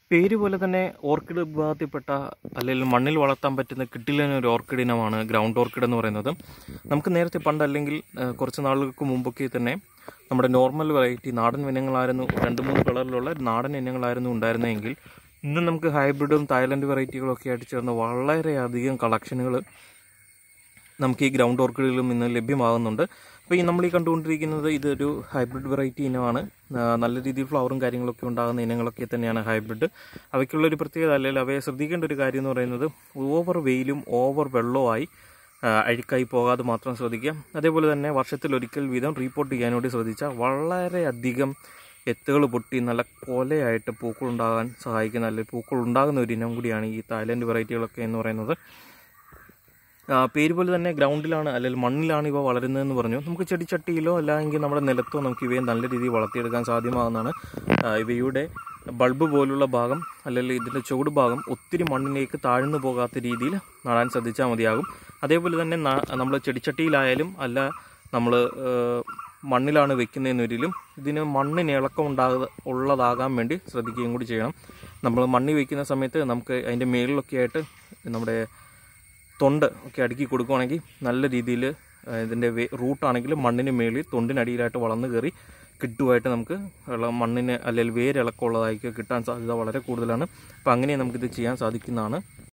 പേര് പോലെ തന്നെ ഓർക്കിഡ് വിഭാഗത്തിൽപ്പെട്ട അല്ലെങ്കിൽ മണ്ണിൽ വളർത്താൻ പറ്റുന്ന കിട്ടിലൻ ഒരു ഓർക്കിഡ് ഇനമാണ് ഗ്രൗണ്ട് ഓർക്കിഡ് എന്ന് പറയുന്നത് നമുക്ക് നേരത്തെ പണ്ട് അല്ലെങ്കിൽ ഏഹ്, കുറച്ച് നാളുകൾക്ക് മുമ്പൊക്കെ തന്നെ നമ്മുടെ നോർമൽ വെറൈറ്റി നാടൻ ഇനങ്ങളായിരുന്നു രണ്ട് മൂന്ന് കളറിലുള്ള നാടൻ ഇനങ്ങളായിരുന്നു ഉണ്ടായിരുന്നതെങ്കിൽ ഇന്ന് നമുക്ക് ഹൈബ്രിഡും തായ്ലൻഡ് വെറൈറ്റികളും ഒക്കെ ആയിട്ട് ചേർന്ന് വളരെയധികം കളക്ഷനുകൾ നമുക്ക് ഈ ഗ്രൗണ്ട് ഓർക്കിഡുകളും ഇന്ന് ലഭ്യമാകുന്നുണ്ട് അപ്പോൾ ഈ നമ്മൾ ഈ കണ്ടുകൊണ്ടിരിക്കുന്നത് ഇതൊരു ഹൈബ്രിഡ് വെറൈറ്റി ഇനമാണ് ആ, നല്ല രീതിയിൽ ഫ്ലവറും കാര്യങ്ങളൊക്കെ ഉണ്ടാകുന്ന ഇനങ്ങളൊക്കെ തന്നെയാണ് ഹൈബ്രിഡ് അവയ്ക്കുള്ള ഒരു പ്രത്യേകത അല്ലെങ്കിൽ അവയെ ശ്രദ്ധിക്കേണ്ട ഒരു കാര്യം എന്ന് പറയുന്നത് ഓവർ വെയിലും ഓവർ വെള്ളവുമായി ആ, അഴുക്കായി പോകാതെ മാത്രം ശ്രദ്ധിക്കുക അതേപോലെ തന്നെ വർഷത്തിൽ ഒരിക്കൽ വീതം റീപ്പോർട്ട് ചെയ്യാനോട് ശ്രദ്ധിച്ചാൽ വളരെയധികം എത്തുകൾ പൊട്ടി നല്ല കൊലയായിട്ട് പൂക്കൾ ഉണ്ടാകാൻ സഹായിക്കുന്ന അല്ലെങ്കിൽ പൂക്കൾ ഉണ്ടാകുന്ന ഒരു ഇനം കൂടിയാണ് ഈ തായ്ലൻഡ് വെറൈറ്റികളൊക്കെ എന്ന് പറയുന്നത് ആ, പേര് പോലെ തന്നെ ഗ്രൗണ്ടിലാണ് അല്ലെങ്കിൽ മണ്ണിലാണ് ഇവ വളരുന്നതെന്ന് പറഞ്ഞു നമുക്ക് ചെടിച്ചട്ടിയിലോ അല്ലെങ്കിൽ നമ്മുടെ നിലത്തോ നമുക്ക് ഇവയെ നല്ല രീതിയിൽ വളർത്തിയെടുക്കാൻ സാധ്യമാകുന്നതാണ് ആ, ഇവയുടെ ബൾബ് പോലുള്ള ഭാഗം അല്ലെങ്കിൽ ഇതിൻ്റെ ചുവട് ഭാഗം ഒത്തിരി മണ്ണിലേക്ക് താഴ്ന്നു പോകാത്ത രീതിയിൽ നടാൻ ശ്രദ്ധിച്ചാൽ മതിയാകും അതേപോലെ തന്നെ നമ്മൾ ചെടിച്ചട്ടിയിലായാലും അല്ല നമ്മൾ മണ്ണിലാണ് വെക്കുന്നതെന്നൊരിലും ഇതിന് മണ്ണിന് ഇളക്കം ഉണ്ടാക ഉള്ളതാകാൻ വേണ്ടി ശ്രദ്ധിക്കുകയും കൂടി ചെയ്യണം നമ്മൾ മണ്ണിൽ വെക്കുന്ന സമയത്ത് നമുക്ക് അതിൻ്റെ മേളിലൊക്കെ ആയിട്ട് നമ്മുടെ തൊണ്ട് ഒക്കെ അടുക്കി കൊടുക്കുകയാണെങ്കിൽ നല്ല രീതിയിൽ ഇതിൻ്റെ വേ റൂട്ടാണെങ്കിൽ മണ്ണിന് മേളിൽ തൊണ്ടിനടിയിലായിട്ട് വളർന്നു കയറി കിട്ടുമായിട്ട് നമുക്ക് ഉള്ള മണ്ണിന് അല്ലെങ്കിൽ വേരിളക്കമുള്ളതായി കിട്ടാൻ സാധ്യത വളരെ കൂടുതലാണ് അപ്പോൾ അങ്ങനെ നമുക്കിത് ചെയ്യാൻ സാധിക്കുന്നതാണ്